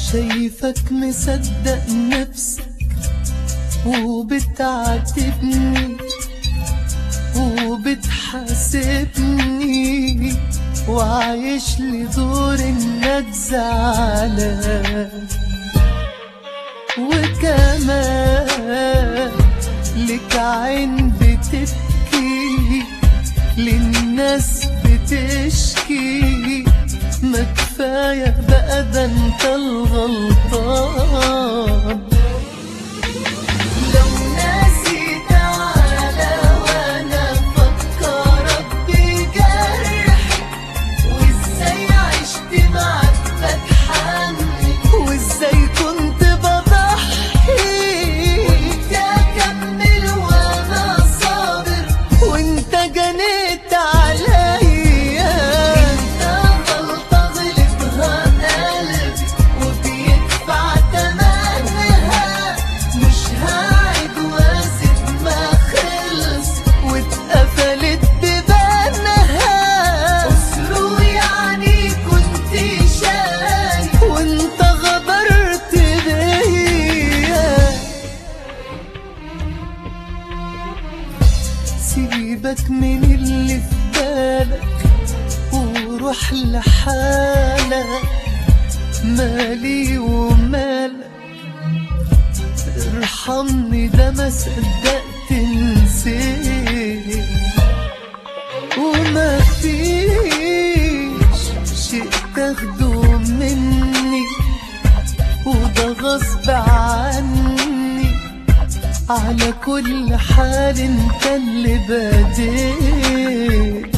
شايفك مصدق نفسك وبتعاتبني وبتحاسبني وعايش لي دور انك زعلان وكمان لك عين بتبكي للناس بتشكي ما كفاية بقى ده انت الغلطان لو ناسي تعالى وانا افكرك بجرح وازاي عشت معاك بتحمل وازاي كنت بضحي وانت اكمل وانا صابر وانت جنيت عليا انت غلطة غلطها قلبي وبيدفع تمنها مش هعد واسد ما خلص واتقفلت ببانها اسره يعني كنت شايف وانت غدرت بيا سيبك من اللي في بالك وروح لحالك مالي ومالك ارحمني ده ما صدقت نسيت وما فيش شيء تاخده مني وده غصب عني على كل حال انت اللي بديت